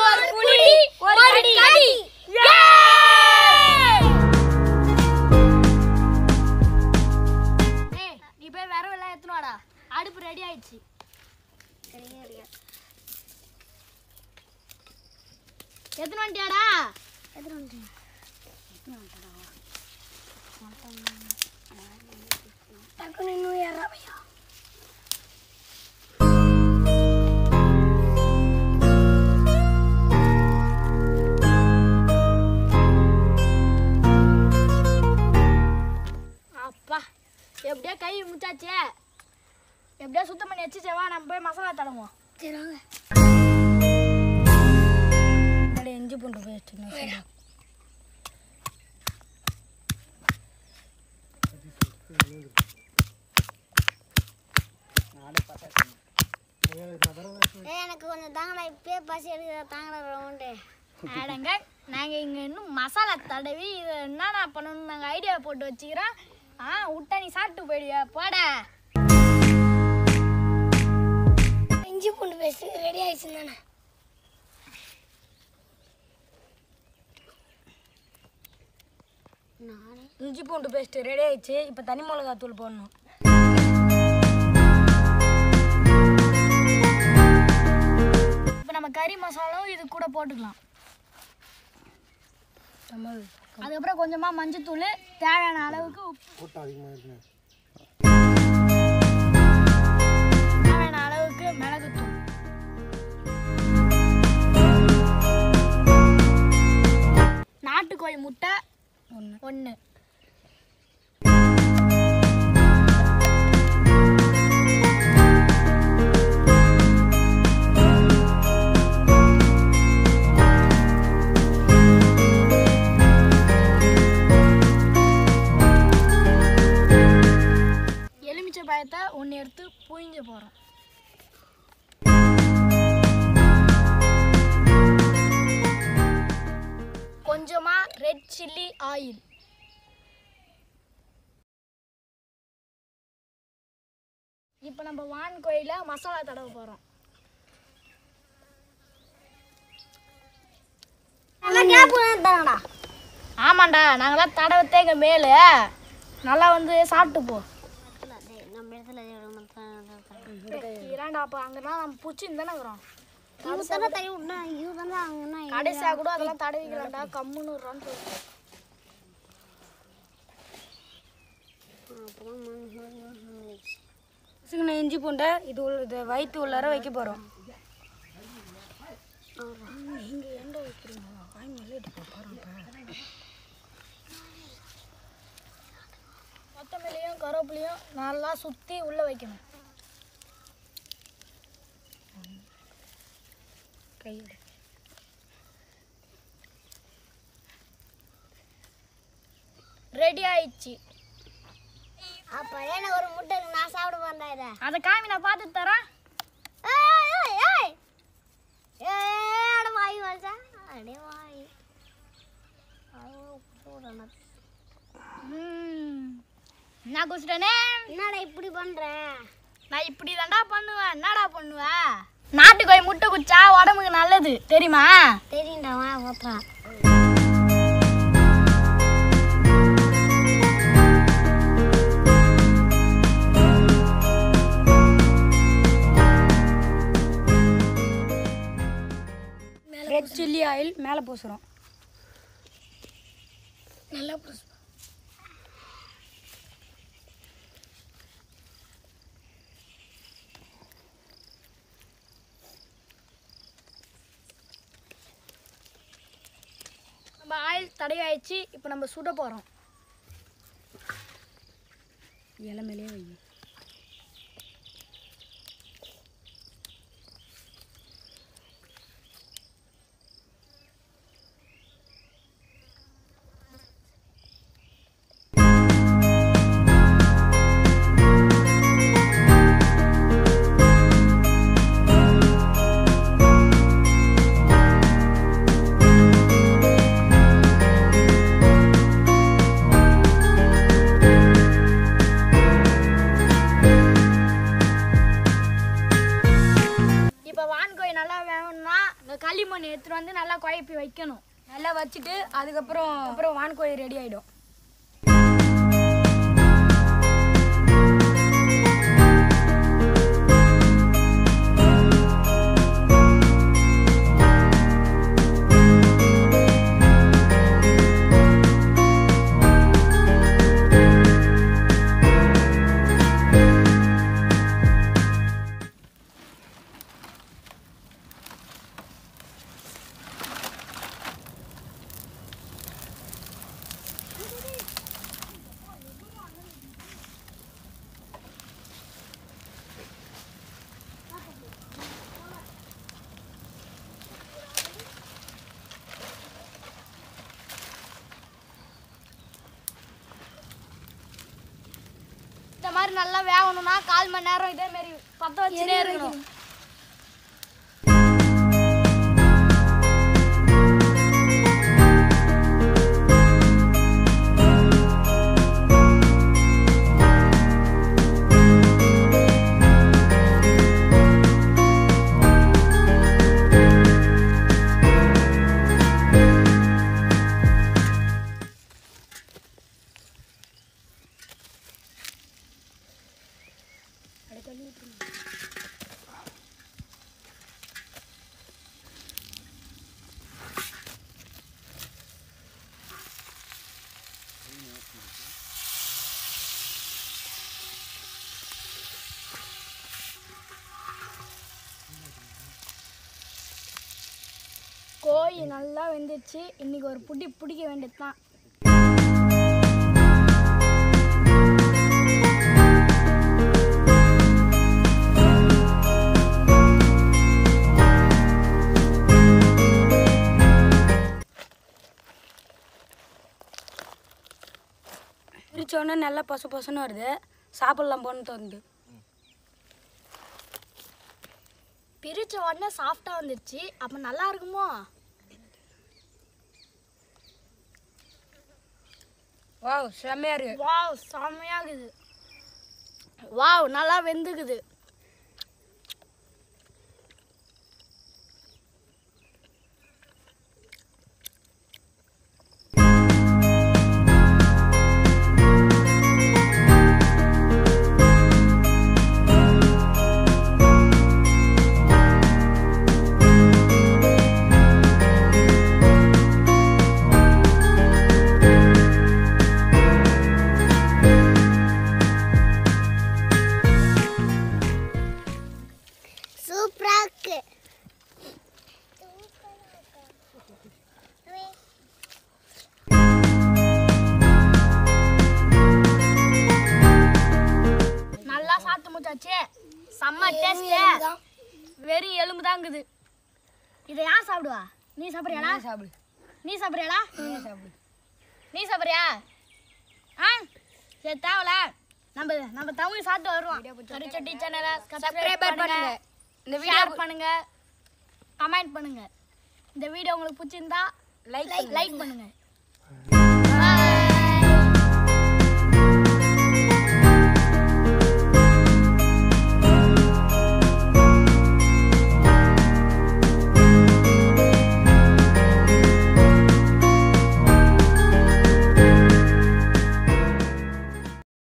ஒரு புலி ஒரு கடி ஏய் நீ போய் விரவு எல்லாம் எடுத்துன்னு வாடா அடுப்பு ரெடி ஆயிடுச்சு எத்தனை வந்துட்டியாடா டக்குனு இன்னும் ஏறாமையா அப்பா எப்படியோ கை முச்சாச்சே எப்படியோ சுத்தம் பண்ணி வச்சு வா நம்ம போய் மசாலா தடவோம் சரி வாங்க இஞ்சி பூண்டு பேஸ்ட் எனக்கு கொஞ்சம் தாங்கடா இப்பயே பசி எடுக்கிற தாங்கடா ரவுண்டு ஆடங்க நாங்கள் இங்கே இன்னும் மசாலா தடவி இதை என்னென்ன பண்ணணும்னு நாங்கள் ஐடியா போட்டு வச்சுக்கிறோம் ஆ விட்டா நீ சாப்பிட்டு போயிடுவியா போட இஞ்சி பூண்டு பேஸ்ட் ரெடி ஆயிடுச்சு தானே நானே இஞ்சி பூண்டு பேஸ்ட் ரெடி ஆயிடுச்சு இப்போ தனி மிளகாய் தூள் போடணும் இப்போ நம்ம கறி மசாலாவும் இது கூட போட்டுக்கலாம் அதுக்கப்புறம் கொஞ்சமாக மஞ்சத்தூள் தேவையான அளவுக்கு உப்பு தேவையான அளவுக்கு மிளகுத்தூள் நாட்டுக்கோழி முட்டை ஒன்று ஒன்று எலுமிச்சை பழத்தை ஒன்று எடுத்து புழிஞ்சு போகிறோம் கொஞ்சமாக ரெட் சில்லி ஆயில் இப்போ நம்ம வான் கோயில மசாலா தடவை போகிறோம் கேப்பு தாங்கடா ஆமாண்டா நாங்களாம் தடவத்தே இங்கே மேலே நல்லா வந்து சாப்பிட்டு போ நம்ம இடத்துல இராண்டா அப்போ அங்கெல்லாம் நம்ம பிடிச்சின்னு தானே இருக்கிறோம் இவங்க தானே தள்ளி விட்டா இவங்க தானே அங்கன்னா கடைசியாக கூட அதெல்லாம் தடவிக்கலாம்டா கம்முன்னு விட்றான்னு சொல்லிட்டு சின்ன இஞ்சி பூண்டை இது உள்ள இது வயிற்று உள்ளார வைக்க போகிறோம் கொத்தமல்லியும் கருவேப்பிலையும் நல்லா சுற்றி உள்ளே வைக்கணும் கையில் ரெடி ஆயிடுச்சு அப்போ எனக்கு ஒரு முட்டை இருக்கு, நான் சாப்பிட மாட்டேன் இதை அதை காமி நான் பார்த்து தரேன் ஏய், ஏய், ஏய். ஏய், அட வாய் வாசா. அடே வாய். ஐயோ, போடணும். ம். என்ன குஸ்டனே என்னடா இப்படி பண்ற நான் இப்படி தான்டா பண்ணுவேன் என்னடா பண்ணுவேன் நாட்டுக்கோழி முட்டை குச்சா உடம்புக்கு நல்லது தெரியுமா தெரியும்டா வா ஓத்துறா ரெட் சில்லி ஆயில் மேலே பூசுகிறோம் நல்லா புதுசு நம்ம ஆயில் தடையாயிடுச்சு இப்போ நம்ம சுட போகிறோம் இலை மேலே வை நல்லா குழப்பி வைக்கணும் நல்லா வச்சுட்டு அதுக்கப்புறம் அப்புறம் வான்கோழி ரெடி ஆயிடும் இந்த மாதிரி நல்லா வேகணும்னா கால் மணி நேரம் இதே மாதிரி பத்த வச்சுட்டே இருக்கணும் கோழி நல்லா வெந்துச்சு இன்னைக்கு ஒரு புடி பிடிக்க வேண்டியது தான் பிரிச்ச உடனே நல்லா பசு பசுன்னு வருது சாப்பிடலாம் போன்னு தோணுது பிரிச்ச உடனே சாஃப்டா வந்துருச்சு அப்ப நல்லா இருக்குமோ வாவ் செம்மையா இருக்கு வாவ் செம்மையா இருக்குது வாவ் நல்லா வெந்துக்குது சூப்பரா இருக்கு நல்லா சாப்பிட்டு முடிச்சாச்சு செம்ம டேஸ்ட் வெறும் எலும்பு தான் இருக்குது இதை யார் சாப்பிடுவா நீ சாப்பிட்றியாடா நீ சாப்பிடு நீ சாப்பிட்றியாடா நீ சாப்பிடு நீ சாப்பிட்றியா ஆ சரி தேவல நம்ம நம்ம தமிழ் சாப்பிட்டு வருவோம் கரிச்சட்டி சேனலை சப்ஸ்கிரைப் பண்ணுங்க இந்த வீடியோ ஷேர் பண்ணுங்க கமெண்ட் பண்ணுங்க இந்த வீடியோ உங்களுக்கு பிடிச்சிருந்தா லைக் லைக் பண்ணுங்க